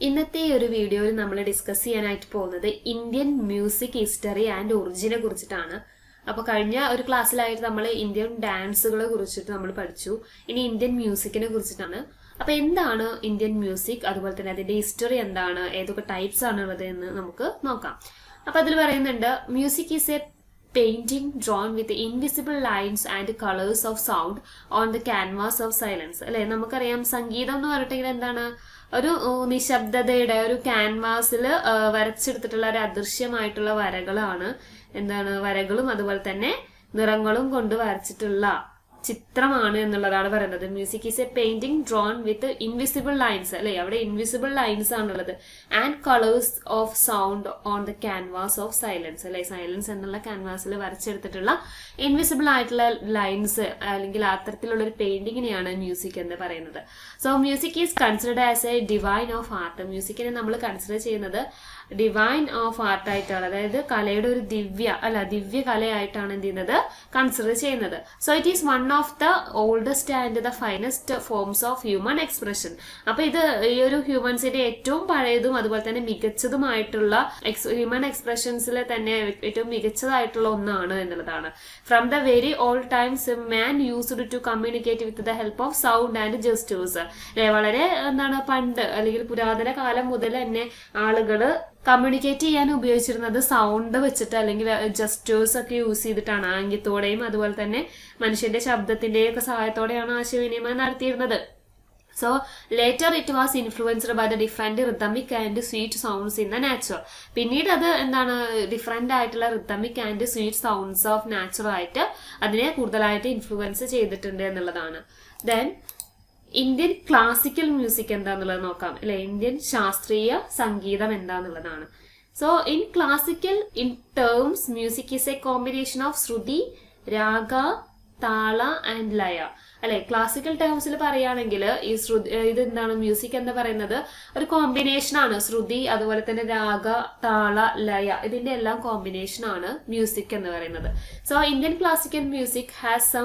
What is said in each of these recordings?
ഇന്നത്തെ ഈ ഒരു വീഡിയോയിൽ നമ്മൾ ഡിസ്കസ് ചെയ്യാനായിട്ട് പോകുന്നത് ഇന്ത്യൻ മ്യൂസിക് ഹിസ്റ്ററി ആൻഡ് ഒറിജിനെ കുറിച്ചിട്ടാണ് അപ്പോൾ കഴിഞ്ഞ ഒരു ക്ലാസ്സിലായിട്ട് നമ്മൾ ഇന്ത്യൻ ഡാൻസുകളെ കുറിച്ചിട്ട് നമ്മൾ പഠിച്ചു ഇനി ഇന്ത്യൻ മ്യൂസിക്കിനെ കുറിച്ചിട്ടാണ് അപ്പോൾ എന്താണ് ഇന്ത്യൻ മ്യൂസിക് അതുപോലെ തന്നെ അതിന്റെ ഹിസ്റ്ററി എന്താണ് ഏതൊക്കെ ടൈപ്സ് ആണ് ഉള്ളത് എന്ന് നമുക്ക് നോക്കാം അപ്പോൾ അതിൽ പറയുന്നുണ്ട് music is a painting drawn with invisible lines and colours of sound on the canvas of silence അല്ലെ നമുക്കറിയാം സംഗീതം എന്ന് പറഞ്ഞിട്ടുണ്ടെങ്കിൽ എന്താണ് ഒരു ഉം, നിശബ്ദതയുടെ ഒരു ക്യാൻവാസിൽ വരച്ചെടുത്തിട്ടുള്ള ഒരു അദൃശ്യമായിട്ടുള്ള വരകളാണ് എന്താണ് വരകളും അതുപോലെ തന്നെ നിറങ്ങളും കൊണ്ട് വരച്ചിട്ടുള്ള ചിത്രമാണ് എന്നുള്ളതാണ് പറയുന്നത് music is a painting drawn with invisible lines അല്ലെ അവിടെ ഇൻവിസിബിൾ ലൈൻസ് ആണുള്ളത് and colours of sound on the canvas of silence അല്ലെ സൈലൻസ് എന്നുള്ള ക്യാൻവാസിൽ വരച്ചെടുത്തിട്ടുള്ള ഇൻവിസിബിൾ ആയിട്ടുള്ള ലൈൻസ് അല്ലെങ്കിൽ അത്തരത്തിലുള്ള ഒരു പെയിന്റിങ്ങിനെയാണ് മ്യൂസിക് എന്ന് പറയുന്നത് so music is considered as a divine of art മ്യൂസിക്കിനെ നമ്മൾ കൺസിഡർ ചെയ്യുന്നത് ഡിവൈൻ ഓഫ് ആർട്ട് ആയിട്ടാണ് അതായത് കലയുടെ ഒരു ദിവ്യ അല്ല ദിവ്യ കലയായിട്ടാണ് എന്ത് ചെയ്യുന്നത് കൺസിഡർ ചെയ്യുന്നത് so it is one of the oldest and the finest forms of human expression അപ്പൊ ഇത് ഈ ഒരു ഹ്യൂമൻസിന്റെ ഏറ്റവും പഴയതും അതുപോലെ തന്നെ മികച്ചതുമായിട്ടുള്ള ഹ്യൂമൻ എക്സ്പ്രഷൻസിലെ തന്നെ ഏറ്റവും മികച്ചതായിട്ടുള്ള ഒന്നാണ് എന്നുള്ളതാണ് from the very old times man used to communicate with the help of sound and gestures വളരെ എന്താണ് പണ്ട് അല്ലെങ്കിൽ പുരാതന കാലം മുതൽ തന്നെ ആളുകള് കമ്മ്യൂണിക്കേറ്റ് ചെയ്യാൻ ഉപയോഗിച്ചിരുന്നത് സൗണ്ട് വെച്ചിട്ട് അല്ലെങ്കിൽ ജസ്റ്റേഴ്സ് ഒക്കെ യൂസ് ചെയ്തിട്ടാണ് ആംഗ്യത്തോടെയും അതുപോലെ തന്നെ മനുഷ്യന്റെ ശബ്ദത്തിന്റെയും ഒക്കെ സഹായത്തോടെയാണ് ആശയവിനിമയം നടത്തിയിരുന്നത് so later it was influenced by the different rhythmic and sweet sounds in the nature പിന്നീട് അത് എന്താണ് ഡിഫറെന്റ് ആയിട്ടുള്ള rhythmic and sweet sounds of nature ആയിട്ട് അതിനെ കൂടുതലായിട്ട് ഇൻഫ്ലുവൻസ് ചെയ്തിട്ടുണ്ട് എന്നുള്ളതാണ് ദെൻ ഇന്ത്യൻ ക്ലാസിക്കൽ മ്യൂസിക് എന്താന്നുള്ളത് നോക്കാം അല്ലെ ഇന്ത്യൻ ശാസ്ത്രീയ സംഗീതം എന്താന്നുള്ളതാണ് so in classical in terms music is a combination of shruti raga tala and laya അല്ലെ ക്ലാസിക്കൽ ടേംസിൽ പറയുകയാണെങ്കിൽ ഈ ശ്രുതി ഇത് എന്താണ് മ്യൂസിക് എന്ന് പറയുന്നത് ഒരു കോമ്പിനേഷൻ ആണ് ശ്രുതി അതുപോലെ തന്നെ രാഗ താള ലയ ഇതിന്റെ എല്ലാം കോമ്പിനേഷൻ ആണ് മ്യൂസിക് എന്ന് പറയുന്നത് so Indian classical music has some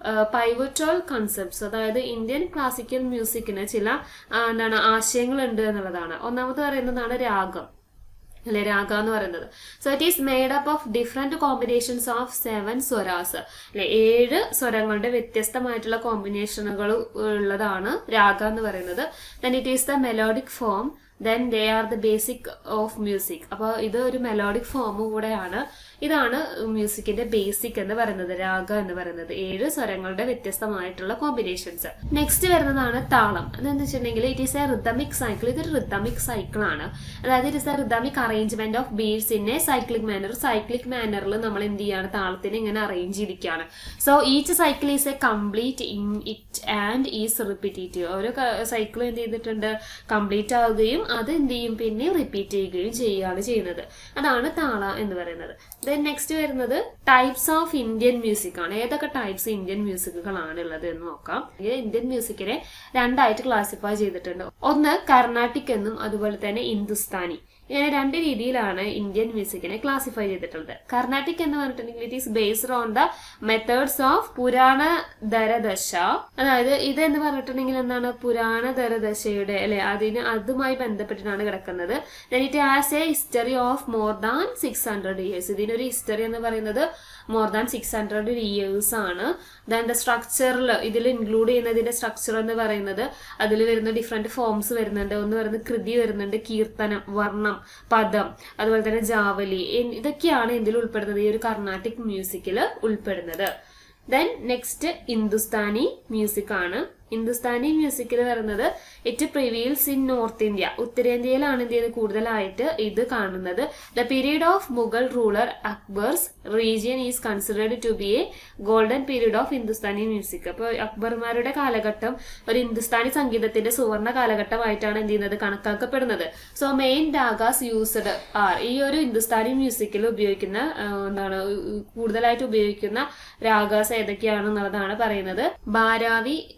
pivotal concepts അതായത് ഇന്ത്യൻ ക്ലാസിക്കൽ മ്യൂസിക്കിന് ചില ആ, എന്താണ് ആശയങ്ങളുണ്ട് എന്നുള്ളതാണ് ഒന്നാമത് പറയുന്നതാണ് രാഗം അല്ലെ രാഗ എന്ന് പറയുന്നത് so it is made up of different combinations of seven swaras അല്ലെ ഏഴ് സ്വരങ്ങളുടെ വ്യത്യസ്തമായിട്ടുള്ള കോമ്പിനേഷനുകൾ ഉള്ളതാണ് രാഗ എന്ന് പറയുന്നത് then it is the melodic form then they are the basic of music അപ്പോൾ ഇത് ഒരു മെലോഡിക് ഫോം കൂടെയാണ് ഇതാണ് മ്യൂസിക്കിന്റെ ബേസിക് എന്ന് പറയുന്നത് രാഗ എന്ന് പറയുന്നത് ഏഴ് സ്വരങ്ങളുടെ വ്യത്യസ്തമായിട്ടുള്ള കോമ്പിനേഷൻസ് നെക്സ്റ്റ് വരുന്നതാണ് താളം അതെന്ന് വെച്ചിട്ടുണ്ടെങ്കിൽ it is a rhythmic cycle ഇതൊരു റിതമിക് സൈക്കിൾ ആണ് അതായത് it is a rhythmic arrangement of beats in a cyclic manner cyclic മാനറിൽ നമ്മൾ എന്ത് ചെയ്യാണ് താളത്തിന് ഇങ്ങനെ അറേഞ്ച് ചെയ്തിരിക്കുകയാണ് so each cycle is a complete in it and is repetitive ഓരോ സൈക്കിൾ എന്ത് ചെയ്തിട്ടുണ്ട് കംപ്ലീറ്റ് ആവുകയും അത് എന്ത് ചെയ്യും പിന്നെ റിപ്പീറ്റ് ചെയ്യുകയും ചെയ്യുകയാണ് ചെയ്യുന്നത് അതാണ് താള എന്ന് പറയുന്നത് ദെൻ നെക്സ്റ്റ് വരുന്നത് ടൈപ്സ് ഓഫ് ഇന്ത്യൻ മ്യൂസിക് ആണ് ഏതൊക്കെ ടൈപ്സ് ഇന്ത്യൻ മ്യൂസിക്കുകളാണ് ഉള്ളത് എന്ന് നോക്കാം ഇത് ഇന്ത്യൻ മ്യൂസിക്കിനെ രണ്ടായിട്ട് ക്ലാസിഫൈ ചെയ്തിട്ടുണ്ട് ഒന്ന് കർണാട്ടിക് എന്നും അതുപോലെ തന്നെ ഹിന്ദുസ്ഥാനി ഇങ്ങനെ രണ്ട് രീതിയിലാണ് ഇന്ത്യൻ മ്യൂസിക്കിനെ ക്ലാസിഫൈ ചെയ്തിട്ടുള്ളത് കർണാട്ടിക് എന്ന് പറഞ്ഞിട്ടുണ്ടെങ്കിൽ it is based on the methods of Purandara Dasa അതായത് ഇത് എന്ന് പറഞ്ഞിട്ടുണ്ടെങ്കിൽ എന്താണ് പുരാണ ധരദശയുടെ അല്ലെ അതിന് അതുമായി ബന്ധപ്പെട്ടിട്ടാണ് കിടക്കുന്നത് then it has a history of more than six hundred years ഇതിനൊരു ഹിസ്റ്ററി എന്ന് പറയുന്നത് more than six hundred years ആണ് ദെൻ ദ സ്ട്രക്ചറിൽ ഇതിൽ ഇൻക്ലൂഡ് ചെയ്യുന്നതിന്റെ സ്ട്രക്ചർ എന്ന് പറയുന്നത് അതിൽ വരുന്ന ഡിഫറെന്റ് ഫോംസ് വരുന്നുണ്ട് ഒന്ന് പറയുന്നത് കൃതി വരുന്നുണ്ട് കീർത്തനം വർണ്ണം പദം അതുപോലെ തന്നെ ജാവലി ഇൻ- ഇതൊക്കെയാണ് ഇതിൽ ഉൾപ്പെടുന്നത് ഈ ഒരു കർണാട്ടിക് മ്യൂസിക്കിൽ ഉൾപ്പെടുന്നത് ദെൻ നെക്സ്റ്റ് ഹിന്ദുസ്ഥാനി മ്യൂസിക് ആണ് ഹിന്ദുസ്ഥാനി മ്യൂസിക്കിൽ വരുന്നത് it prevails in north India ഉത്തരേന്ത്യയിലാണ് എന്ത് ചെയ്യുന്നത് കൂടുതലായിട്ട് ഇത് കാണുന്നത് the period of Mughal ruler Akbar's region is considered to be a golden period of Hindustani music അപ്പോൾ അക്ബർമാരുടെ കാലഘട്ടം ഒരു ഹിന്ദുസ്ഥാനി സംഗീതത്തിന്റെ സുവർണ കാലഘട്ടമായിട്ടാണ് എന്ത് ചെയ്യുന്നത് കണക്കാക്കപ്പെടുന്നത് so main ragas used are ഈ ഒരു ഹിന്ദുസ്ഥാനി മ്യൂസിക്കിൽ ഉപയോഗിക്കുന്ന ആ, എന്താണ് കൂടുതലായിട്ട് ഉപയോഗിക്കുന്ന രാഗാസ് ഏതൊക്കെയാണെന്നുള്ളതാണ് പറയുന്നത് Bhairav then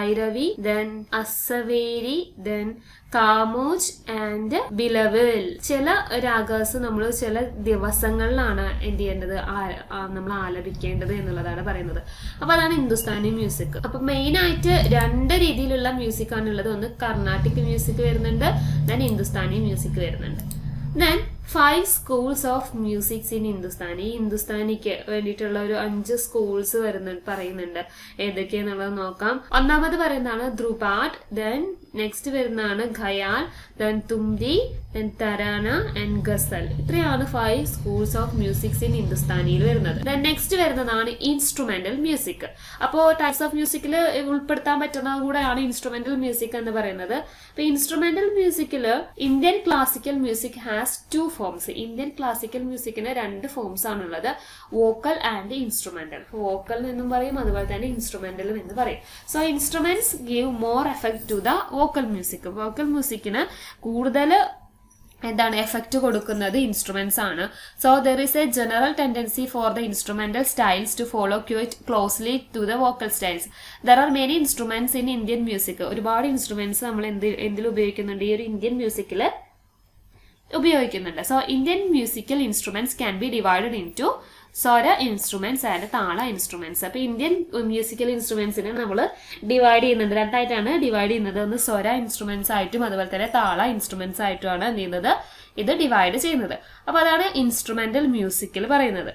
Bhairavi then Asavari then Khamaj and Bilawal ചില രാഗാസ് നമ്മൾ ചില ദിവസങ്ങളിലാണ് എന്ത് ചെയ്യേണ്ടത് നമ്മൾ ആലപിക്കേണ്ടത് എന്നുള്ളതാണ് പറയുന്നത് അപ്പൊ അതാണ് ഹിന്ദുസ്ഥാനി മ്യൂസിക് അപ്പൊ മെയിൻ ആയിട്ട് രണ്ട് രീതിയിലുള്ള മ്യൂസിക് ആണുള്ളത് ഒന്ന് കർണാട്ടിക് മ്യൂസിക് വരുന്നുണ്ട് ദെൻ ഹിന്ദുസ്ഥാനി മ്യൂസിക് വരുന്നുണ്ട് then five schools of musics in Hindustani ഈ ഹിന്ദുസ്ഥാനിക്ക് വേണ്ടിയിട്ടുള്ള ഒരു അഞ്ച് സ്കൂൾസ് വരുന്നുണ്ട് പറയുന്നുണ്ട് ഏതൊക്കെയാന്നുള്ളത് നോക്കാം ഒന്നാമത് പറയുന്നതാണ് ധ്രുപാട്ട് ദെൻ നെക്സ്റ്റ് വരുന്നതാണ് Khayal then Thumri then Tarana and ghazal ഇത്രയാണ് five schools of musics in ഹിന്ദുസ്ഥാനിയിൽ വരുന്നത് ദെൻ നെക്സ്റ്റ് വരുന്നതാണ് ഇൻസ്ട്രുമെന്റൽ മ്യൂസിക് അപ്പോൾ ടൈപ്സ് ഓഫ് മ്യൂസിക്കിൽ ഉൾപ്പെടുത്താൻ പറ്റുന്ന കൂടെയാണ് ഇൻസ്ട്രുമെന്റൽ മ്യൂസിക് എന്ന് പറയുന്നത് അപ്പൊ ഇൻസ്ട്രുമെന്റൽ മ്യൂസിക്കിൽ Indian classical music has two forms Indian classical മ്യൂസിക്കിന് രണ്ട് ഫോംസ് ആണുള്ളത് വോക്കൽ ആൻഡ് ഇൻസ്ട്രുമെന്റൽ വോക്കൽ എന്നും പറയും അതുപോലെ തന്നെ ഇൻസ്ട്രുമെന്റലും എന്ന് പറയും so instruments give more effect to the vocal music vocal മ്യൂസിക്കിന് കൂടുതൽ എന്താണ് എഫക്റ്റ് കൊടുക്കുന്നത് ഇൻസ്ട്രുമെന്റ്സ് ആണ് so there is a general tendency for the instrumental styles to follow quite closely to the vocal styles there are many instruments in Indian music ഒരുപാട് instruments നമ്മൾ എന്ത് എന്തിൽ ഉപയോഗിക്കുന്നുണ്ട് ഈ ഒരു ഇന്ത്യൻ മ്യൂസിക്കിൽ ഉപയോഗിക്കുന്നുണ്ട് so Indian musical instruments can be divided into swara instruments and താള instruments അപ്പൊ ഇന്ത്യൻ മ്യൂസിക്കൽ ഇൻസ്ട്രുമെന്റ്സിനെ നമ്മൾ ഡിവൈഡ് ചെയ്യുന്നുണ്ട് രണ്ടായിട്ടാണ് ഡിവൈഡ് ചെയ്യുന്നത് ഒന്ന് സ്വര ഇൻസ്ട്രുമെന്റ്സ് ആയിട്ടും അതുപോലെ തന്നെ താള ഇൻസ്ട്രുമെന്റ്സ് ആയിട്ടുമാണ് എന്ത് ചെയ്യുന്നത് ഇത് ഡിവൈഡ് ചെയ്യുന്നത് അപ്പൊ അതാണ് ഇൻസ്ട്രുമെന്റൽ മ്യൂസിക്കിൽ പറയുന്നത്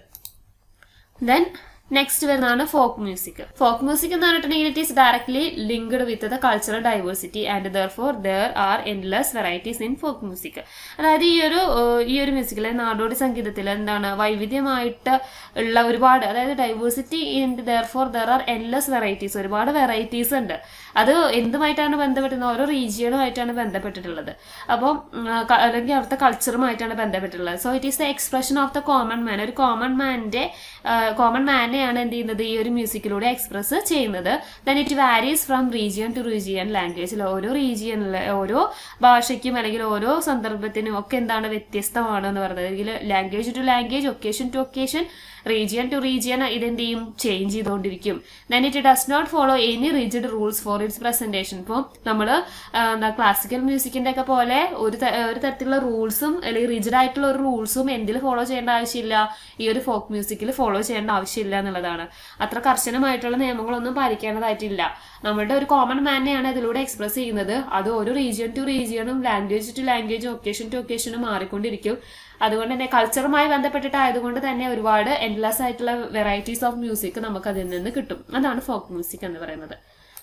ദെൻ നെക്സ്റ്റ് വരുന്നതാണ് ഫോക്ക് മ്യൂസിക് ഫോക്ക് മ്യൂസിക് എന്ന് പറഞ്ഞിട്ടുണ്ടെങ്കിൽ it is directly linked with the cultural diversity and therefore there are endless varieties in folk music അതായത് ഈ ഒരു ഈ ഒരു മ്യൂസിക്കിലെ നാടോടി സംഗീതത്തിൽ എന്താണ് വൈവിധ്യമായിട്ട് ഉള്ള ഒരുപാട് അതായത് diversity and therefore there are endless varieties ഒരുപാട് വെറൈറ്റീസ് ഉണ്ട് അത് എന്തുമായിട്ടാണ് ബന്ധപ്പെട്ടുന്നത് ഓരോ റീജിയനുമായിട്ടാണ് ബന്ധപ്പെട്ടിട്ടുള്ളത് അപ്പം അല്ലെങ്കിൽ അവിടുത്തെ കൾച്ചറുമായിട്ടാണ് ബന്ധപ്പെട്ടിട്ടുള്ളത് so it is the expression of the common man ഒരു കോമൺ മാൻ്റെ കോമൺ മാനെയാണ് എന്ത് ചെയ്യുന്നത് ഈ ഒരു മ്യൂസിക്കിലൂടെ എക്സ്പ്രസ് ചെയ്യുന്നത് then it varies from region to region ലാംഗ്വേജിൽ ഓരോ റീജിയനിൽ ഓരോ ഭാഷയ്ക്കും അല്ലെങ്കിൽ ഓരോ സന്ദർഭത്തിനും ഒക്കെ എന്താണ് വ്യത്യസ്തമാണ് എന്ന് പറയുന്നത് അല്ലെങ്കിൽ language to language occasion to occasion region to region ഇതെന്ത് ചെയ്യും ചേഞ്ച് ചെയ്തുകൊണ്ടിരിക്കും then it does not follow any rigid rules for its presentation ഇപ്പോൾ നമ്മൾ എന്താ ക്ലാസിക്കൽ മ്യൂസിക്കിന്റെ ഒക്കെ പോലെ ഒരു ഒരു തരത്തിലുള്ള റൂൾസും അല്ലെങ്കിൽ റിജിഡ് ആയിട്ടുള്ള ഒരു റൂൾസും എന്തിൽ ഫോളോ ചെയ്യേണ്ട ആവശ്യമില്ല ഈ ഒരു ഫോക്ക് മ്യൂസിക്കിൽ ഫോളോ ചെയ്യേണ്ട ആവശ്യമില്ല എന്നുള്ളതാണ് അത്ര കർശനമായിട്ടുള്ള നിയമങ്ങളൊന്നും പാലിക്കേണ്ടതായിട്ടില്ല നമ്മുടെ ഒരു കോമൺ മാനെയാണ് ഇതിലൂടെ എക്സ്പ്രസ് ചെയ്യുന്നത് അത് ഓരോ റീജിയൻ ടു റീജിയനും ലാംഗ്വേജ് ടു ലാംഗ്വേജും ഒക്കേഷൻ ടു ഒക്കേഷനും മാറിക്കൊണ്ടിരിക്കും അതുകൊണ്ട് തന്നെ കൾച്ചറുമായി ബന്ധപ്പെട്ടിട്ടായതുകൊണ്ട് തന്നെ ഒരുപാട് എൻലെസ് ആയിട്ടുള്ള വെറൈറ്റീസ് ഓഫ് മ്യൂസിക് നമുക്ക് അതിൽ നിന്ന് കിട്ടും അതാണ് ഫോക്ക് മ്യൂസിക് എന്ന് പറയുന്നത്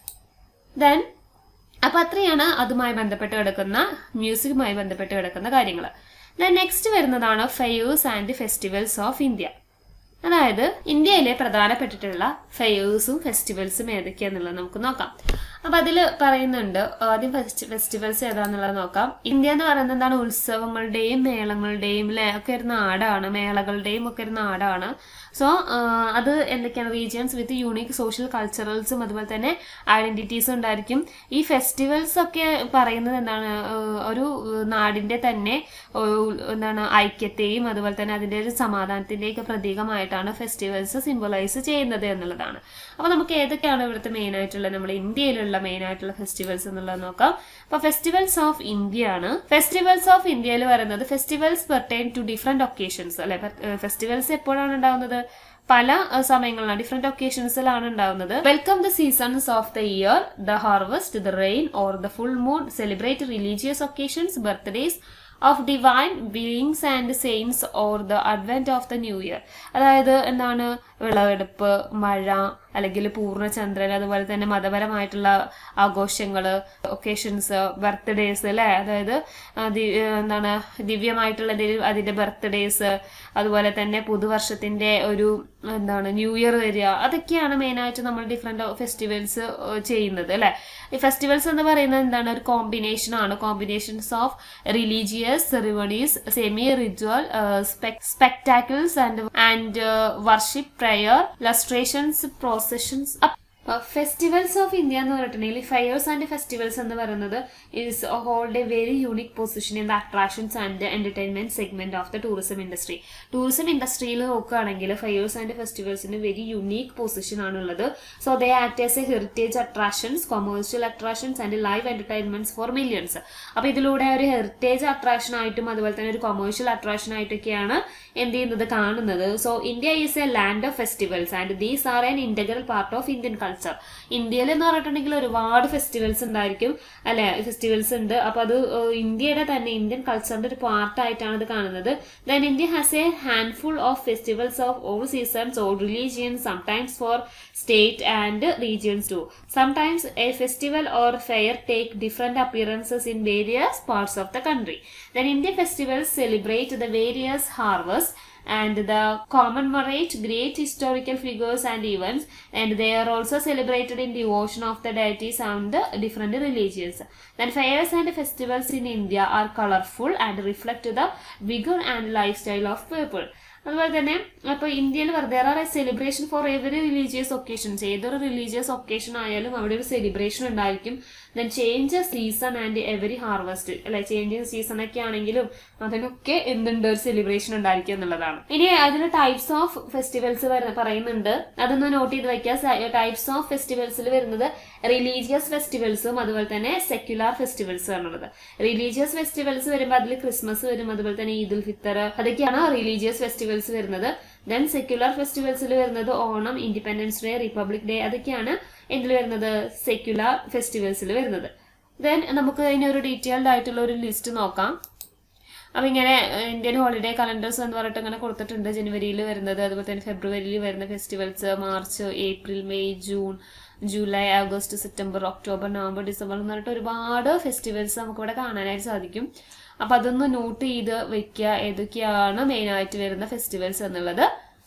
ദെൻ അപ്പൊ അത്രയാണ് അതുമായി ബന്ധപ്പെട്ട് കിടക്കുന്ന മ്യൂസിക്കുമായി ബന്ധപ്പെട്ട് കിടക്കുന്ന കാര്യങ്ങൾ ദെൻ നെക്സ്റ്റ് വരുന്നതാണ് fairs and festivals of India അതായത് ഇന്ത്യയിലെ പ്രധാനപ്പെട്ടിട്ടുള്ള ഫെയേഴ്സും ഫെസ്റ്റിവൽസും ഏതൊക്കെയാന്നുള്ളത് നമുക്ക് നോക്കാം അപ്പൊ അതിൽ പറയുന്നുണ്ട് ആദ്യം ഫെസ്റ്റിവൽസ് ഏതാന്നുള്ളത് നോക്കാം ഇന്ത്യ എന്ന് പറയുന്നത് എന്താണ് ഉത്സവങ്ങളുടെയും മേളങ്ങളുടെയും അല്ലെ ഒക്കെ ഒരു നാടാണ് മേളകളുടെയും ഒക്കെ ഒരു നാടാണ് സോ അത് എന്തൊക്കെയാണ് റീജിയൻസ് വിത്ത് യൂണീക്ക് സോഷ്യൽ കൾച്ചറൽസും അതുപോലെ തന്നെ ഐഡന്റിറ്റീസും ഉണ്ടായിരിക്കും ഈ ഫെസ്റ്റിവൽസ് ഒക്കെ പറയുന്നത് എന്താണ് ഒരു നാടിന്റെ തന്നെ എന്താണ് ഐക്യത്തെയും അതുപോലെ തന്നെ അതിന്റെ ഒരു സമാധാനത്തിന്റെയും ഒക്കെ പ്രതീകമായിട്ടാണ് ഫെസ്റ്റിവൽസ് സിംബലൈസ് ചെയ്യുന്നത് എന്നുള്ളതാണ് അപ്പൊ നമുക്ക് ഏതൊക്കെയാണ് ഇവിടുത്തെ മെയിൻ ആയിട്ടുള്ള നമ്മുടെ ഇന്ത്യയിലുള്ള മെയിൻ ആയിട്ടുള്ള ഫെസ്റ്റിവൽസ് എന്നുള്ളത് നോക്കാം അപ്പൊ ഫെസ്റ്റിവൽസ് ഓഫ് ഇന്ത്യ ആണ് ഫെസ്റ്റിവൽസ് ഓഫ് ഇന്ത്യയിൽ പറയുന്നത് festivals pertain to different occasions അല്ലെ ഫെസ്റ്റിവൽസ് എപ്പോഴാണ് ഉണ്ടാകുന്നത് പല സമയങ്ങളിലാണ് ഡിഫറെന്റ് ഒക്കേഷൻസിലാണ് ഉണ്ടാവുന്നത് welcome the seasons of the year the harvest the rain or the full moon celebrate religious occasions birthdays of divine beings and saints or the advent of the new year അതായത് എന്താണ് വിളവെടുപ്പ് മഴ അല്ലെങ്കിൽ പൂർണ്ണചന്ദ്രൻ അതുപോലെ തന്നെ മതപരമായിട്ടുള്ള ആഘോഷങ്ങൾ ഒക്കേഷൻസ് ബർത്ത്ഡേസ് അല്ലേ അതായത് എന്താണ് ദിവ്യമായിട്ടുള്ള എന്തെങ്കിലും അതിന്റെ ബർത്ത്ഡേസ് അതുപോലെ തന്നെ പുതുവർഷത്തിന്റെ ഒരു എന്താണ് ന്യൂ ഇയർ വരിക അതൊക്കെയാണ് മെയിനായിട്ട് നമ്മൾ ഡിഫറെന്റ് ഫെസ്റ്റിവൽസ് ചെയ്യുന്നത് അല്ലെ ഈ ഫെസ്റ്റിവൽസ് എന്ന് പറയുന്നത് എന്താണ് ഒരു കോമ്പിനേഷൻ ആണ് combinations of religious ceremonies semi ritual spectacles and and worship prayer lustrations processions festivals of India എന്ന് പറഞ്ഞിട്ടുണ്ടെങ്കിൽ ഫെയേഴ്സ് ആൻഡ് ഫെസ്റ്റിവൽസ് എന്ന് പറയുന്നത് is hold a very unique position in the attractions and entertainment segment of the tourism industry tourism ഇൻഡസ്ട്രിയിൽ നോക്കുകയാണെങ്കിൽ fairs and ഫെസ്റ്റിവൽസിന് very unique position ആണുള്ളത് so they act as a heritage attractions commercial attractions and live entertainments for millions അപ്പൊ ഇതിലൂടെ ഒരു heritage attraction ആയിട്ടും അതുപോലെ തന്നെ ഒരു കൊമേഴ്ഷ്യൽ അട്രാക്ഷൻ ആയിട്ടൊക്കെയാണ് എന്ത് ചെയ്യുന്നത് കാണുന്നത് so India is a land of festivals and these are an integral part of Indian culture ഇന്ത്യയിൽ എന്ന് പറഞ്ഞിട്ടുണ്ടെങ്കിൽ ഒരുപാട് ഫെസ്റ്റിവൽസ് ഉണ്ടായിരിക്കും അല്ലെ ഫെസ്റ്റിവൽസ് ഉണ്ട് അപ്പൊ അത് ഏഹ്, ഇന്ത്യയുടെ തന്നെ ഇന്ത്യൻ കൾച്ചറിന്റെ ഒരു പാർട്ടായിട്ടാണ് ഇത് കാണുന്നത് then India has a handful of festivals of all seasons all religion sometimes for state and regions to sometimes a festival or fair take different appearances in various parts of the country then Indian festivals celebrate the various harvest and the commemorate great historical figures and events and they are also celebrated in devotion of the deities and the different religions then fairs and festivals in india are colorful and reflect the vigor and lifestyle of people അതുപോലെ തന്നെ അപ്പൊ ഇന്ത്യയിൽ there are a celebration for every religious occasions ഏതൊരു religious occasion ആയാലും അവിടെ ഒരു celebration ഉണ്ടായിരിക്കും then change season and every harvest അല്ലെ ചേഞ്ചിങ് സീസൺ ഒക്കെ ആണെങ്കിലും അതിനൊക്കെ എന്തുണ്ട് ഒരു സെലിബ്രേഷൻ ഉണ്ടായിരിക്കും എന്നുള്ളതാണ് ഇനി അതിൽ ടൈപ്സ് ഓഫ് ഫെസ്റ്റിവൽസ് പറയുന്നുണ്ട് അതൊന്ന് നോട്ട് ചെയ്ത് വെക്കുക ടൈപ്സ് ഓഫ് ഫെസ്റ്റിവൽസിൽ വരുന്നത് റിലീജിയസ് ഫെസ്റ്റിവൽസും അതുപോലെ തന്നെ സെക്യുലാർ ഫെസ്റ്റിവൽസ് ആണുള്ളത് റിലീജിയസ് ഫെസ്റ്റിവൽസ് വരുമ്പോൾ അതിൽ ക്രിസ്മസ് വരും അതുപോലെ തന്നെ ഈദ് ഉൽ ഫിത്തർ അതൊക്കെയാണ് റിലീജിയസ് ഫെസ്റ്റിവൽസ് വരുന്നത് ദെൻ സെക്യുലർ ഫെസ്റ്റിവൽസിൽ വരുന്നത് Onam Independence Day Republic Day അതൊക്കെയാണ് എന്തിൽ വരുന്നത് സെക്യുലർ ഫെസ്റ്റിവൽസിൽ വരുന്നത് ദെൻ നമുക്ക് അതിന് ഒരു ഡീറ്റെയിൽഡ് ആയിട്ടുള്ള ഒരു ലിസ്റ്റ് നോക്കാം അപ്പൊ ഇങ്ങനെ ഏഹ്, ഇന്ത്യൻ ഹോളിഡേ കലണ്ടേഴ്സ് എന്ന് പറഞ്ഞിട്ട് ഇങ്ങനെ കൊടുത്തിട്ടുണ്ട് ജനുവരിയിൽ വരുന്നത് അതുപോലെ തന്നെ ഫെബ്രുവരിയിൽ വരുന്ന festivals March April May June July August September October November December എന്ന് പറഞ്ഞിട്ട് ഒരുപാട് ഫെസ്റ്റിവൽസ് നമുക്ക് ഇവിടെ കാണാനായിട്ട് സാധിക്കും അപ്പൊ അതൊന്ന് നോട്ട് ചെയ്ത് വെക്കുക ഏതൊക്കെയാണ് മെയിൻ ആയിട്ട് വരുന്ന ഫെസ്റ്റിവൽസ് എന്നുള്ളത്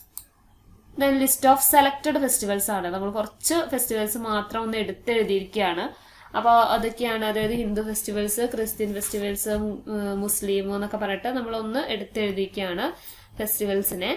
then list of selected festivals ആണ് നമ്മൾ കുറച്ച് ഫെസ്റ്റിവൽസ് മാത്രം ഒന്ന് എടുത്തെഴുതിയിരിക്കുകയാണ് അപ്പോൾ അതൊക്കെയാണ് അതായത് Hindu festivals Christian festivals Muslim എന്നൊക്കെ പറഞ്ഞിട്ട് നമ്മളൊന്ന് എടുത്തെഴുതിയിരിക്കുകയാണ് ഫെസ്റ്റിവൽസിനെ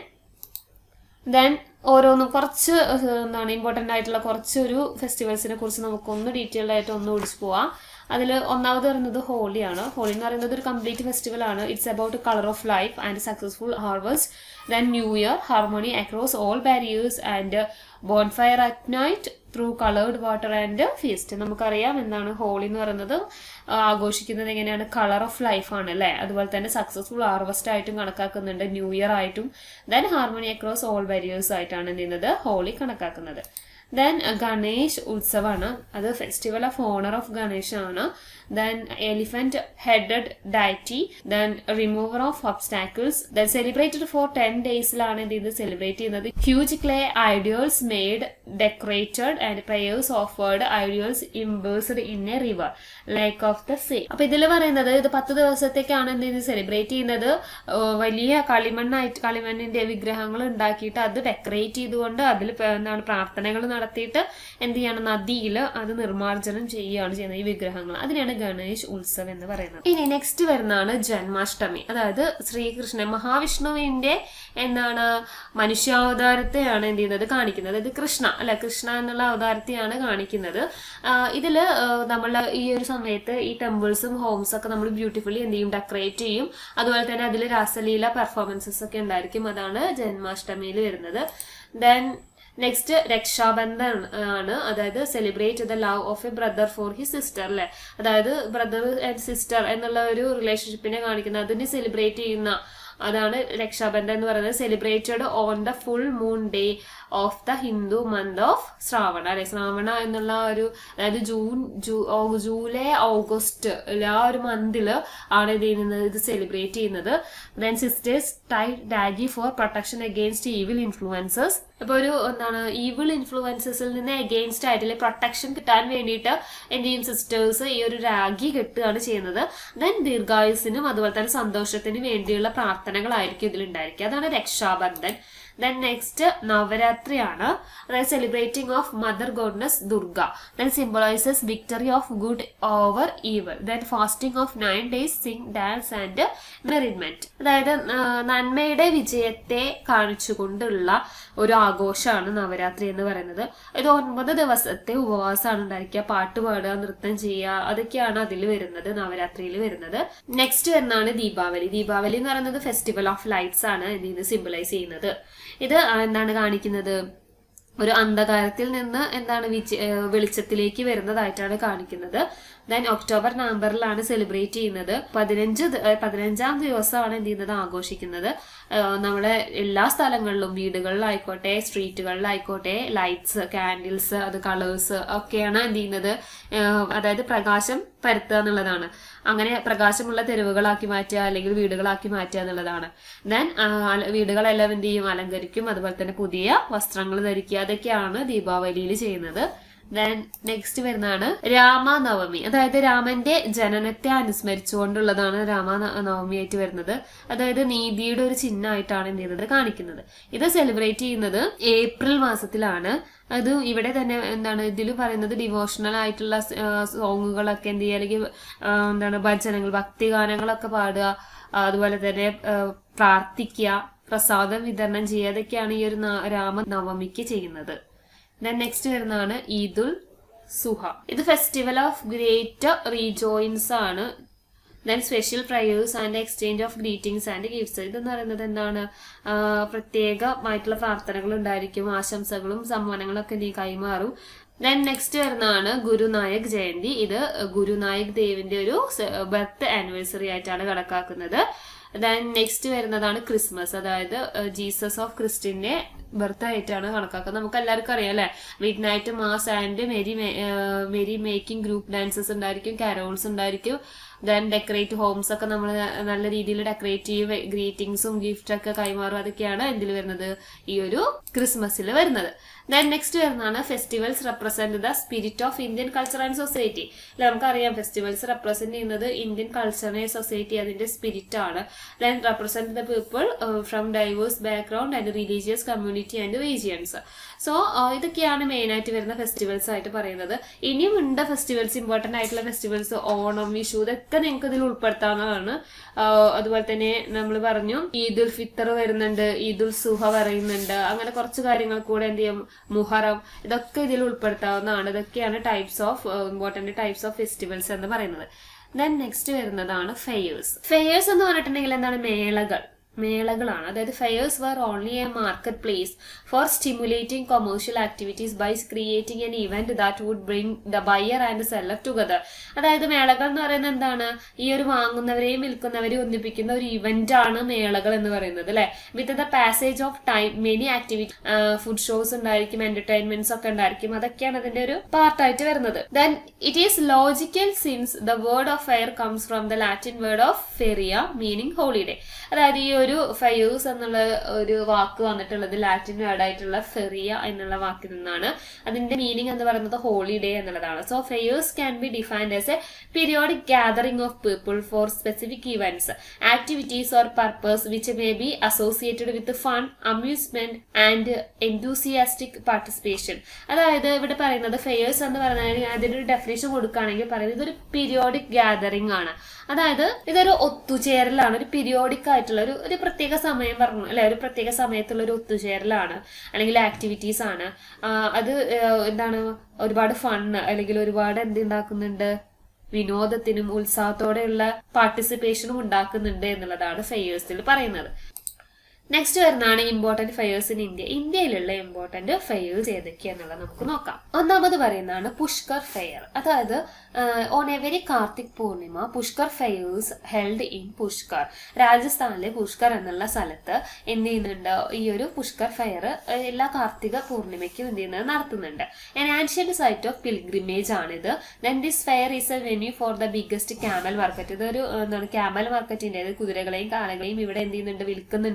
ദെൻ ഓരോന്നും കുറച്ച് ഏഹ്, എന്താണ് ഇമ്പോർട്ടൻ്റ് ആയിട്ടുള്ള കുറച്ചൊരു ഫെസ്റ്റിവൽസിനെ കുറിച്ച് നമുക്കൊന്ന് ഡീറ്റെയിൽഡ് ആയിട്ട് ഒന്ന് ഓടിച്ചു പോവാം അതിൽ ഒന്നാമത് പറയുന്നത് ഹോളിയാണ് ഹോളി എന്ന് പറയുന്നത് ഒരു കംപ്ലീറ്റ് ഫെസ്റ്റിവൽ ആണ് it's about colour of life and successful harvest then new year harmony across all barriers and bonfire at night through coloured water and feast നമുക്കറിയാം എന്താണ് ഹോളി എന്ന് പറയുന്നത് ആ, ആഘോഷിക്കുന്നത് എങ്ങനെയാണ് കളർ ഓഫ് ലൈഫ് ആണ് അല്ലേ അതുപോലെ തന്നെ സക്സസ്ഫുൾ ഹാർവസ്റ്റ് ആയിട്ടും കണക്കാക്കുന്നുണ്ട് ന്യൂ ഇയർ ആയിട്ടും then harmony across all barriers ആയിട്ടാണ് എന്ത് ചെയ്യുന്നത് ഹോളി കണക്കാക്കുന്നത് ദെൻ ഗണേഷ് ഉത്സവമാണ് അത് festival of honour of Ganesh ആണ് then elephant headed deity then remover of obstacles then celebrated for ten ഡേയ്സിലാണ് ഇത് ഇത് സെലിബ്രേറ്റ് ചെയ്യുന്നത് huge clay idols made decorated and prayers offered idols immersed in a river lake of the sea അപ്പൊ ഇതിൽ പറയുന്നത് ഇത് പത്ത് ദിവസത്തേക്കാണ് എന്ത് ഇത് സെലിബ്രേറ്റ് ചെയ്യുന്നത് ഏഹ് വലിയ കളിമണ്ണായിട്ട് കളിമണ്ണിന്റെ വിഗ്രഹങ്ങൾ ഉണ്ടാക്കിയിട്ട് അത് ഡെക്കറേറ്റ് ചെയ്തുകൊണ്ട് അതിൽ പ- എന്താണ് പ്രാർത്ഥനകൾ നടത്തിയിട്ട് എന്ത് ചെയ്യണം നദിയിൽ അത് നിർമ്മാർജ്ജനം ചെയ്യുകയാണ് ചെയ്യുന്നത് ഈ വിഗ്രഹങ്ങൾ അതിനെയാണ് ഗണേഷ് ഉത്സവം എന്ന് പറയുന്നത് ഇനി നെക്സ്റ്റ് വരുന്നതാണ് ജന്മാഷ്ടമി അതായത് ശ്രീകൃഷ്ണൻ മഹാവിഷ്ണുവിന്റെ എന്താണ് മനുഷ്യാവതാരത്തെയാണ് എന്ത് ചെയ്യുന്നത് കാണിക്കുന്നത് ഇത് കൃഷ്ണ അല്ലെ കൃഷ്ണ എന്നുള്ള അവതാരത്തെയാണ് കാണിക്കുന്നത് ആഹ് ഇതില് ആഹ് നമ്മള് ഈ ഒരു സമയത്ത് ഈ ടെമ്പിൾസും ഹോംസ് ഒക്കെ നമ്മൾ ബ്യൂട്ടിഫുള്ളി എന്ത് ചെയ്യും ഡെക്കറേറ്റ് ചെയ്യും അതുപോലെ തന്നെ അതിൽ രാസലീല പെർഫോമൻസസ് ഒക്കെ ഉണ്ടായിരിക്കും അതാണ് ജന്മാഷ്ടമിയിൽ വരുന്നത് ദെൻ നെക്സ്റ്റ് രക്ഷാബന്ധൻ ആണ് അതായത് celebrate the love of a brother for his sister അല്ലെ അതായത് ബ്രദർ ആൻഡ് സിസ്റ്റർ എന്നുള്ള ഒരു റിലേഷൻഷിപ്പിനെ കാണിക്കുന്ന അതിനെ സെലിബ്രേറ്റ് ചെയ്യുന്ന അതാണ് രക്ഷാബന്ധൻ എന്ന് പറയുന്നത് celebrated on the full moon day of the Hindu month of Shravana അല്ലെ ശ്രാവണ എന്നുള്ള ഒരു അതായത് ജൂൺ ജൂ ഓ- ജൂലൈ ഓഗസ്റ്റ് ആ ഒരു മന്തിൽ ആണ് ഇത് ചെയ്യുന്നത് ഇത് സെലിബ്രേറ്റ് ചെയ്യുന്നത് ദെൻ സിസ്റ്റേഴ്സ് ടൈ ഡാഗി for protection against evil influences അപ്പൊ ഒരു എന്താണ് ഈവിൾ ഇൻഫ്ലുവൻസസിൽ നിന്ന് അഗെയിൻസ്റ്റ് ആയിട്ടുള്ള പ്രൊട്ടക്ഷൻ കിട്ടാൻ വേണ്ടിയിട്ട് എന്ത് ചെയ്യും സിസ്റ്റേഴ്സ് ഈ ഒരു രാഗി കെട്ടുകയാണ് ചെയ്യുന്നത് ദെൻ ദീർഘായുസിനും അതുപോലെ തന്നെ സന്തോഷത്തിനും വേണ്ടിയുള്ള പ്രാർത്ഥനകളായിരിക്കും ഇതിലുണ്ടായിരിക്കുക അതാണ് രക്ഷാബന്ധൻ ദെൻ നെക്സ്റ്റ് നവരാത്രിയാണ് അതായത് celebrating of mother goddess Durga then symbolises victory of good over evil then fasting of nine days sing dance and merriment അതായത് ആ, നന്മയുടെ വിജയത്തെ കാണിച്ചുകൊണ്ടുള്ള ഒരു ആഘോഷമാണ് നവരാത്രി എന്ന് പറയുന്നത് ഇത് ഒൻപത് ദിവസത്തെ ഉപവാസമാണ് ഉണ്ടായിരിക്കുക പാട്ട് പാടുക നൃത്തം ചെയ്യുക അതൊക്കെയാണ് അതിൽ വരുന്നത് നവരാത്രിയിൽ വരുന്നത് നെക്സ്റ്റ് വരുന്നതാണ് ദീപാവലി ദീപാവലി എന്ന് പറയുന്നത് ഫെസ്റ്റിവൽ ഓഫ് ലൈറ്റ്സ് ആണ് ഇതിന് സിംബലൈസ് ചെയ്യുന്നത് ഇത് ആ, എന്താണ് കാണിക്കുന്നത് ഒരു അന്ധകാരത്തിൽ നിന്ന് എന്താണ് വിജ ഏഹ് വെളിച്ചത്തിലേക്ക് വരുന്നതായിട്ടാണ് കാണിക്കുന്നത് ദെൻ ഒക്ടോബർ നവംബറിലാണ് സെലിബ്രേറ്റ് ചെയ്യുന്നത് പതിനഞ്ച് ദ- ഏഹ് പതിനഞ്ചാം ദിവസമാണ് എന്ത് ചെയ്യുന്നത് ആഘോഷിക്കുന്നത് ഏഹ് നമ്മുടെ എല്ലാ സ്ഥലങ്ങളിലും വീടുകളിലായിക്കോട്ടെ സ്ട്രീറ്റുകളിലായിക്കോട്ടെ ലൈറ്റ്സ് കാൻഡിൽസ് അത് കളേഴ്സ് ഒക്കെയാണ് എന്ത് ചെയ്യുന്നത് ഏഹ് അതായത് പ്രകാശം പരത്തുക എന്നുള്ളതാണ് അങ്ങനെ പ്രകാശമുള്ള തെരുവുകളാക്കി മാറ്റുക അല്ലെങ്കിൽ വീടുകളാക്കി മാറ്റുക എന്നുള്ളതാണ് ദെൻ വീടുകളെല്ലാം എന്ത് ചെയ്യും അലങ്കരിക്കും അതുപോലെ തന്നെ പുതിയ വസ്ത്രങ്ങൾ ധരിക്കുക അതൊക്കെയാണ് ദീപാവലിയിൽ ചെയ്യുന്നത് ദെൻ നെക്സ്റ്റ് വരുന്നതാണ് രാമനവമി അതായത് രാമന്റെ ജനനത്തെ അനുസ്മരിച്ചുകൊണ്ടുള്ളതാണ് രാമനവമി ആയിട്ട് വരുന്നത് അതായത് നീതിയുടെ ഒരു ചിഹ്നമായിട്ടാണ് എന്ത് ചെയ്യുന്നത് കാണിക്കുന്നത് ഇത് സെലിബ്രേറ്റ് ചെയ്യുന്നത് ഏപ്രിൽ മാസത്തിലാണ് അത് ഇവിടെ തന്നെ എന്താണ് ഇതിൽ പറയുന്നത് ഡിവോഷണൽ ആയിട്ടുള്ള സോങ്ങുകളൊക്കെ എന്ത് ചെയ്യുക അല്ലെങ്കിൽ ആ, എന്താണ് ഭജനങ്ങൾ ഭക്തിഗാനങ്ങളൊക്കെ പാടുക ആ, അതുപോലെ തന്നെ ആ, പ്രാർത്ഥിക്കുക പ്രസാദം വിതരണം ചെയ്യുക അതൊക്കെയാണ് ഈ ഒരു ന- രാമനവമിക്ക് ചെയ്യുന്നത് ദെൻ നെക്സ്റ്റ് വരുന്നതാണ് ഈദുൽ സുഹ ഇത് ഫെസ്റ്റിവൽ ഓഫ് ഗ്രേറ്റ് റീജോയിൻസ് ആണ് then special prayers and exchange of greetings and gifts ഇതെന്ന് പറയുന്നത് എന്താണ് ആ, പ്രത്യേകമായിട്ടുള്ള പ്രാർത്ഥനകൾ ഉണ്ടായിരിക്കും ആശംസകളും സമ്മാനങ്ങളും ഒക്കെ നീ കൈമാറും ദെൻ നെക്സ്റ്റ് വരുന്നതാണ് ഗുരുനായക് ജയന്തി ഇത് ഗുരുനായക് ദേവിന്റെ ഒരു ബർത്ത് ആനിവേഴ്സറി ആയിട്ടാണ് കണക്കാക്കുന്നത് ദെൻ നെക്സ്റ്റ് വരുന്നതാണ് ക്രിസ്മസ് അതായത് ജീസസ് ഓഫ് ക്രിസ്റ്റിന്റെ ബർത്ത് ആയിട്ടാണ് കണക്കാക്കുന്നത് നമുക്ക് എല്ലാവർക്കും അറിയാം അല്ലെ midnight mass and merry merrymaking group dances ഉണ്ടായിരിക്കും കാരോൾസ് ഉണ്ടായിരിക്കും ദെൻ ഡെക്കറേറ്റ് ഹോംസ് ഒക്കെ നമ്മൾ നല്ല രീതിയിൽ ഡെക്കറേറ്റ് ചെയ്യും ഗ്രീറ്റിംഗ്സും ഗിഫ്റ്റ് ഒക്കെ കൈമാറും അതൊക്കെയാണ് എന്തിൽ വരുന്നത് ഈ ഒരു ക്രിസ്മസിൽ വരുന്നത് ദെൻ നെക്സ്റ്റ് വരുന്നതാണ് festivals represent the spirit of Indian culture and society നമുക്കറിയാം ഫെസ്റ്റിവൽസ് റെപ്രസെന്റ് ചെയ്യുന്നത് ഇന്ത്യൻ കൾച്ചറിനെ സൊസൈറ്റി അതിന്റെ സ്പിരിറ്റ് ആണ് then represent the people from diverse background and religious community and regions so ഇതൊക്കെയാണ് മെയിൻ ആയിട്ട് വരുന്ന ഫെസ്റ്റിവൽസ് ആയിട്ട് പറയുന്നത് ഇനിയും ഉണ്ട് ഫെസ്റ്റിവൽസ് ഇമ്പോർട്ടന്റ് ആയിട്ടുള്ള ഫെസ്റ്റിവൽസ് ഓണം വിഷു ഇതൊക്കെ നിങ്ങൾക്ക് ഇതിൽ ഉൾപ്പെടുത്താവുന്നതാണ് ആ, അതുപോലെ തന്നെ നമ്മൾ പറഞ്ഞു ഈദുൽ ഫിത്തർ വരുന്നുണ്ട് ഈദുൽ സുഹ പറയുന്നുണ്ട് അങ്ങനെ കുറച്ച് കാര്യങ്ങൾ കൂടെ എന്ത് ചെയ്യും മുഹറം ഇതൊക്കെ ഇതിൽ ഉൾപ്പെടുത്താവുന്നതാണ് ഇതൊക്കെയാണ് types of important types of festivals എന്ന് പറയുന്നത് ദെൻ നെക്സ്റ്റ് വരുന്നതാണ് ഫെയേഴ്സ് ഫെയേഴ്സ് എന്ന് പറഞ്ഞിട്ടുണ്ടെങ്കിൽ എന്താണ് മേളകൾ മേളകളാണ് അതായത് fairs were only a market place for stimulating commercial activities by creating an event that would bring the buyer and seller together അതായത് മേളകൾ എന്ന് പറയുന്നത് എന്താണ് ഈ ഒരു വാങ്ങുന്നവരെയും വിൽക്കുന്നവരെയും ഒന്നിപ്പിക്കുന്ന ഒരു ഇവന്റ് ആണ് മേളകൾ എന്ന് പറയുന്നത് അല്ലെ with the passage of time many activity food shows ഉണ്ടായിരിക്കും എന്റർടൈൻമെന്റ്സ് ഒക്കെ ഉണ്ടായിരിക്കും അതൊക്കെയാണ് അതിന്റെ ഒരു പാർട്ടായിട്ട് വരുന്നത് then it is logical since the word of fair comes from the Latin word of feria meaning holiday അതായത് ഈ ഒരു ഫെയൂസ് എന്നുള്ള ഒരു വാക്ക് വന്നിട്ടുള്ളത് ലാറ്റിൻ വേർഡ് ആയിട്ടുള്ള ഫെറിയ എന്നുള്ള വാക്കിൽ നിന്നാണ് അതിന്റെ മീനിങ് എന്ന് പറയുന്നത് ഹോളിഡേ എന്നുള്ളതാണ് so fairs can be defined as a periodic gathering of people for specific events activities or purpose which may be associated with fun amusement and enthusiastic participation അതായത് ഇവിടെ പറയുന്നത് ഫെയേഴ്സ് എന്ന് പറഞ്ഞാൽ അതിനൊരു ഡെഫിനേഷൻ കൊടുക്കുകയാണെങ്കിൽ പറയുന്നത് ഇതൊരു പീരിയോഡിക് ഗാദറിംഗ് ആണ് അതായത് ഇതൊരു ഒത്തുചേരലാണ് ഒരു പീരിയോഡിക് ആയിട്ടുള്ള ഒരു ഒരു പ്രത്യേക സമയം പറഞ്ഞു അല്ലെ ഒരു പ്രത്യേക സമയത്തുള്ള ഒരു ഒത്തുചേരലാണ് അല്ലെങ്കിൽ ആക്ടിവിറ്റീസ് ആണ് ആ, അത് ആ, എന്താണ് ഒരുപാട് ഫണ്ണ് അല്ലെങ്കിൽ ഒരുപാട് എന്ത് ഉണ്ടാക്കുന്നുണ്ട് വിനോദത്തിനും ഉത്സാഹത്തോടെയുള്ള പാർട്ടിസിപ്പേഷനും ഉണ്ടാക്കുന്നുണ്ട് എന്നുള്ളതാണ് ഫെയേഴ്സിൽ പറയുന്നത് നെക്സ്റ്റ് വരുന്നതാണ് ഇമ്പോർട്ടന്റ് ഫെയേഴ്സ് ഇൻ ഇന്ത്യ ഇന്ത്യയിലുള്ള ഇമ്പോർട്ടന്റ് ഫെയേഴ്സ് ഏതൊക്കെയാന്നുള്ളത് നമുക്ക് നോക്കാം ഒന്നാമത് പറയുന്നതാണ് പുഷ്കർ ഫെയർ അതായത് on every Kartik Purnima Pushkar fairs held in Pushkar രാജസ്ഥാനിലെ പുഷ്കർ എന്നുള്ള സ്ഥലത്ത് എന്ത് ചെയ്യുന്നുണ്ട് ഈ ഒരു പുഷ്കർ ഫെയർ എല്ലാ കാർത്തിക പൂർണിമയ്ക്കും എന്ത് ചെയ്യുന്നത് നടത്തുന്നുണ്ട് an ancient site of pilgrimage ആണിത് then this fair is a venue for the biggest camel market ഇതൊരു എന്താണ് ക്യാമൽ മാർക്കറ്റിന്റെ അതായത് കുതിരകളെയും കാലകളെയും ഇവിടെ എന്ത് ചെയ്യുന്നുണ്ട് വിൽക്കുന്നുണ്ട് എന്നുള്ളതാണ്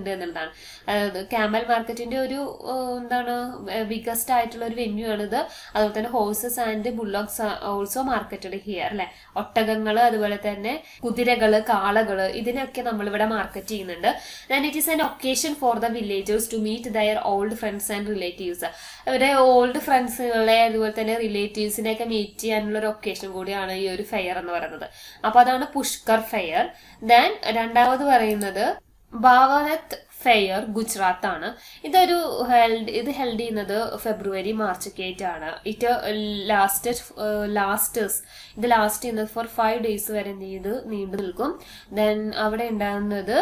എന്നുള്ളതാണ് അതായത് ക്യാമൽ മാർക്കറ്റിന്റെ ഒരു ഏഹ്, എന്താണ് ബിഗസ്റ്റ് ആയിട്ടുള്ള ഒരു വെന്യൂ ആണിത് അതുപോലെ തന്നെ horses and bullocks also marketed here അല്ലെ ഒട്ടകങ്ങള് അതുപോലെ തന്നെ കുതിരകള് കാളകള് ഇതിനൊക്കെ നമ്മളിവിടെ മാർക്കറ്റ് ചെയ്യുന്നുണ്ട് then it is an occasion for the villagers to meet their old friends and relatives അവരുടെ ഓൾഡ് ഫ്രണ്ട്സുകളെ അതുപോലെ തന്നെ റിലേറ്റീവ്സിനെ ഒക്കെ മീറ്റ് ചെയ്യാനുള്ള ഒരു ഒക്കേഷൻ കൂടിയാണ് ഈ ഒരു ഫെയർ എന്ന് പറയുന്നത് അപ്പൊ അതാണ് പുഷ്കർ ഫെയർ ദെൻ രണ്ടാമത് പറയുന്നത് ഭാവനത്ത് ഫെയർ ഗുജറാത്ത് ആണ് ഇതൊരു ഹെൽഡ് ഇത് ഹെൽഡ് ചെയ്യുന്നത് ഫെബ്രുവരി മാർച്ച് ഒക്കെ ആയിട്ടാണ് ഇറ്റ് ലാസ്റ്റ് ലാസ്റ്റേഴ്സ് ഇത് ലാസ്റ്റ് ചെയ്യുന്നത് ഫോർ ഫൈവ് ഡേയ്സ് വരെ എന്ത് ചെയ്ത് നീണ്ടു നിൽക്കും ദെൻ അവിടെ ഉണ്ടാകുന്നത്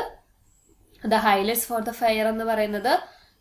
the highlights for the fair എന്ന് പറയുന്നത്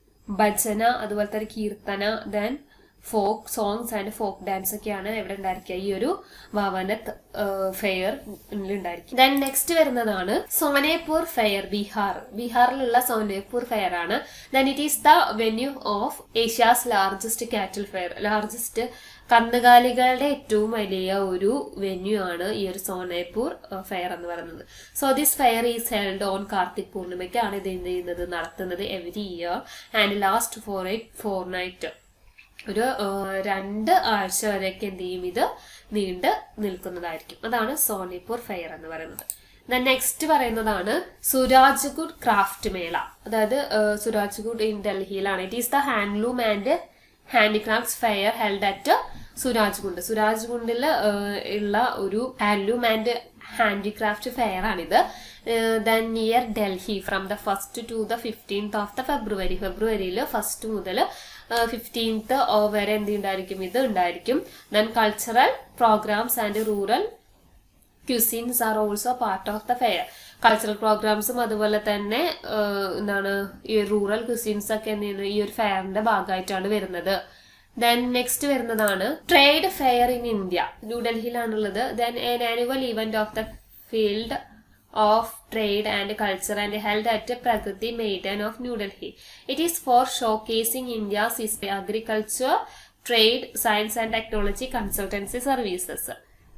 ഭജന അതുപോലെ തന്നെ കീർത്തന then folk songs and folk dance ഒക്കെയാണ് ഇവിടെ ഉണ്ടായിരിക്കുക ഈ ഒരു വാവനത്ത് ഫെയർ ഉണ്ടായിരിക്കും ദെൻ നെക്സ്റ്റ് വരുന്നതാണ് സോനേപൂർ ഫെയർ ബീഹാർ ബീഹാറിലുള്ള സോനേപൂർ ഫെയർ ആണ് then it is the venue of Asia's largest cattle fair largest കന്നുകാലികളുടെ ഏറ്റവും വലിയ ഒരു വെന്യൂ ആണ് ഈ ഒരു സോനേപൂർ ഫെയർ എന്ന് പറയുന്നത് so this fair is held on Kartik പൂർണിമയ്ക്കാണ് ഇത് എന്ത് ചെയ്യുന്നത് നടത്തുന്നത് every year and last for eight fortnight ഒരു ആ, രണ്ട് ആഴ്ച വരെയൊക്കെ എന്ത് ചെയ്യും ഇത് നീണ്ട് നിൽക്കുന്നതായിരിക്കും അതാണ് സോനിപൂർ ഫെയർ എന്ന് പറയുന്നത് നെക്സ്റ്റ് പറയുന്നതാണ് സുരാജ്ഗുഡ് ക്രാഫ്റ്റ് മേള അതായത് സുരാജ്ഗുഡ് ഇൻ ഡൽഹിയിലാണ് it is the handloom and handicrafts fair held at Surajkund സുരാജ്ഗുണ്ടിൽ ഉള്ള ഒരു ഹാൻഡ്ലൂം ആൻഡ് ഹാൻഡിക്രാഫ്റ്റ് ഫെയർ ആണിത് then near Delhi from the first to the fifteenth of the February ഫെബ്രുവരിയിൽ ഫസ്റ്റ് മുതൽ ഫിഫ്റ്റീൻത്ത് വരെ എന്ത് ഉണ്ടായിരിക്കും ഇത് ഉണ്ടായിരിക്കും then cultural programmes and rural cuisines are also part of the fair cultural പ്രോഗ്രാംസും അതുപോലെ തന്നെ ഏഹ്, എന്താണ് ഈ റൂറൽ ക്യുസിൻസ് ഒക്കെ എന്ത് ചെയ്യുന്നത് ഈ ഒരു ഫെയറിന്റെ ഭാഗമായിട്ടാണ് വരുന്നത് ദെൻ നെക്സ്റ്റ് വരുന്നതാണ് ട്രേഡ് ഫെയർ ഇൻ ഇന്ത്യ ന്യൂഡൽഹിയിലാണുള്ളത് then an annual event of the field of trade and culture and held at Pragati Maidan of New Delhi it is for showcasing India's history agriculture trade science and technology consultancy services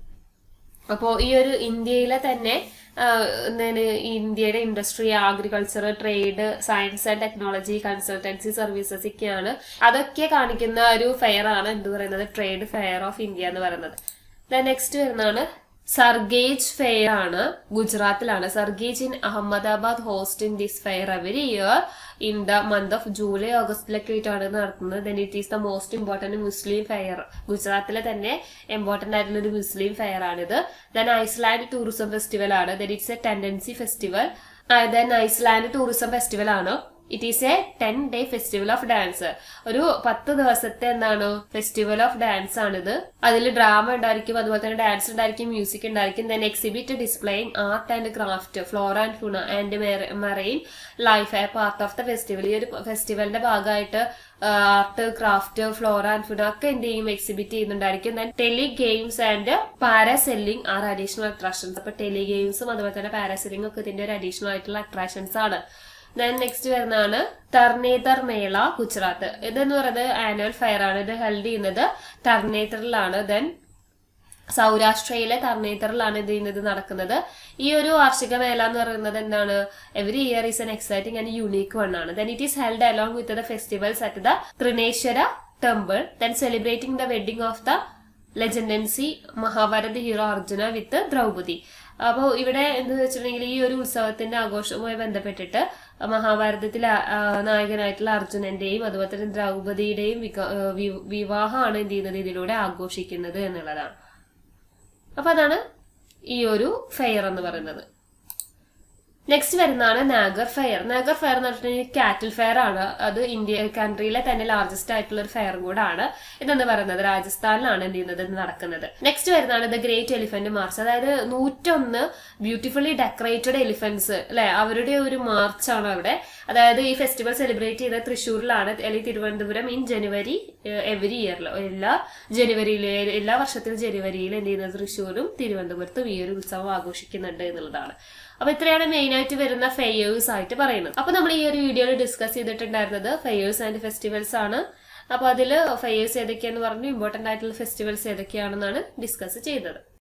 അപ്പോൾ ഈ ഒരു ഇന്ത്യയിലെ തന്നെ ആ, എന്താണ് ഈ ഇന്ത്യയുടെ industry agriculture trade science and technology consultancy services ഒക്കെയാണ് അതൊക്കെ കാണിക്കുന്ന ഒരു ഫെയർ ആണ് എന്ത് പറയുന്നത് ട്രേഡ് ഫെയർ ഓഫ് ഇന്ത്യ എന്ന് പറയുന്നത് നെക്സ്റ്റ് വരുന്നതാണ് സർഗേജ് ഫെയർ ആണ് ഗുജറാത്തിലാണ് Sarkhej in Ahmedabad host in this fair every year in the month of July ഓഗസ്റ്റിലൊക്കെ ആയിട്ടാണ് നടത്തുന്നത് then it is the most important Muslim fair ഗുജറാത്തിലെ തന്നെ ഇമ്പോർട്ടന്റ് ആയിട്ടുള്ള ഒരു മുസ്ലിം ഫെയർ ആണിത് ദെൻ ഐസ്ലാൻഡ് ടൂറിസം ഫെസ്റ്റിവൽ ആണ് then it's a tendency festival then island tourism festival ആണ് it is a ten day festival of dance ഒരു പത്ത് ദിവസത്തെ എന്താണ് ഫെസ്റ്റിവൽ ഓഫ് ഡാൻസ് ആണിത് അതിൽ ഡ്രാമ ഉണ്ടായിരിക്കും അതുപോലെ തന്നെ ഡാൻസ് ഉണ്ടായിരിക്കും മ്യൂസിക് ഉണ്ടായിരിക്കും then exhibit displaying art and craft floor and fauna and marine life a part of the festival ഈ ഒരു ഫെസ്റ്റിവലിന്റെ ഭാഗമായിട്ട് art craft floor and food ഒക്കെ എന്ത് ചെയ്യും എക്സിബിറ്റ് ചെയ്യുന്നുണ്ടായിരിക്കും then tele games and parasailing are additional attractions അപ്പൊ tele ഗെയിംസും അതുപോലെ തന്നെ പാരാസെല്ലിംഗ് ഒക്കെ ഇതിന്റെ ഒരു അഡീഷണൽ ആയിട്ടുള്ള അട്രാക്ഷൻസ് ആണ് ദെൻ നെക്സ്റ്റ് വരുന്നതാണ് തർണേതർ മേള ഗുജറാത്ത് ഇതെന്ന് പറയുന്നത് ആനുവൽ ഫെയർ ആണ് ഇത് ഹെൽഡ് ചെയ്യുന്നത് തർണേതറിലാണ് ദെൻ സൗരാഷ്ട്രയിലെ തർണേതറിലാണ് ഇത് ചെയ്യുന്നത് നടക്കുന്നത് ഈ ഒരു വാർഷിക മേള എന്ന് പറയുന്നത് എന്താണ് every year is an exciting and unique one ആണ് then it is held along with the festivals at the Trineshwara temple then celebrating the wedding of the legendary Mahabharata hero Arjuna with Draupadi അപ്പോൾ ഇവിടെ എന്ത് വെച്ചിട്ടുണ്ടെങ്കിൽ ഈ ഒരു ഉത്സവത്തിന്റെ ആഘോഷവുമായി ബന്ധപ്പെട്ടിട്ട് മഹാഭാരതത്തിലെ ആ, നായകനായിട്ടുള്ള അർജുനന്റെയും അതുപോലെ തന്നെ ദ്രൗപദിയുടെയും വിക- ആ, വി- വിവാഹമാണ് എന്ത് ചെയ്യുന്നത് ഇതിലൂടെ ആഘോഷിക്കുന്നത് എന്നുള്ളതാണ് അപ്പൊ അതാണ് ഈ ഒരു ഫെയർ എന്ന് പറയുന്നത് നെക്സ്റ്റ് വരുന്നതാണ് നാഗർ ഫെയർ നാഗർ ഫെയർ എന്ന് പറഞ്ഞിട്ടുണ്ടെങ്കിൽ കാറ്റിൽ ഫെയർ ആണ് അത് ഇന്ത്യ കൺട്രിയിലെ തന്നെ ലാർജസ്റ്റ് ആയിട്ടുള്ള ഒരു ഫെയർ കൂടാണ് ഇതെന്ന് പറയുന്നത് രാജസ്ഥാനിലാണ് എന്ത് ചെയ്യുന്നത് ഇത് നടക്കുന്നത് നെക്സ്റ്റ് വരുന്നതാണ് ദ ഗ്രേറ്റ് എലിഫന്റ് മാർച്ച് അതായത് നൂറ്റൊന്ന് ബ്യൂട്ടിഫുള്ളി ഡെക്കറേറ്റഡ് എലിഫന്റ്സ് അല്ലെ അവരുടെ ഒരു മാർച്ചാണ് അവിടെ അതായത് ഈ ഫെസ്റ്റിവൽ സെലിബ്രേറ്റ് ചെയ്യുന്നത് തൃശ്ശൂരിലാണ് അല്ലെങ്കിൽ തിരുവനന്തപുരം ഇൻ ജനുവരി എവരി ഇയറിൽ എല്ലാ ജനുവരിയിലെ എല്ലാ വർഷത്തിലും ജനുവരിയിൽ എന്ത് ചെയ്യുന്നത് തൃശ്ശൂരും തിരുവനന്തപുരത്തും ഈ ഒരു ഉത്സവം ആഘോഷിക്കുന്നുണ്ട് എന്നുള്ളതാണ് അപ്പൊ ഇത്രയാണ് മെയിൻ ആയിട്ട് വരുന്ന ഫെയേഴ്സ് ആയിട്ട് പറയുന്നത് അപ്പൊ നമ്മൾ ഈ ഒരു വീഡിയോയിൽ ഡിസ്കസ് ചെയ്തിട്ടുണ്ടായിരുന്നത് ഫെയേഴ്സ് ആൻഡ് ഫെസ്റ്റിവൽസ് ആണ് അപ്പൊ അതിൽ ഫെയേഴ്സ് ഏതൊക്കെയാന്ന് പറഞ്ഞു ഇമ്പോർട്ടന്റ് ആയിട്ടുള്ള ഫെസ്റ്റിവൽസ് ഏതൊക്കെയാണെന്നാണ് ഡിസ്കസ് ചെയ്തത്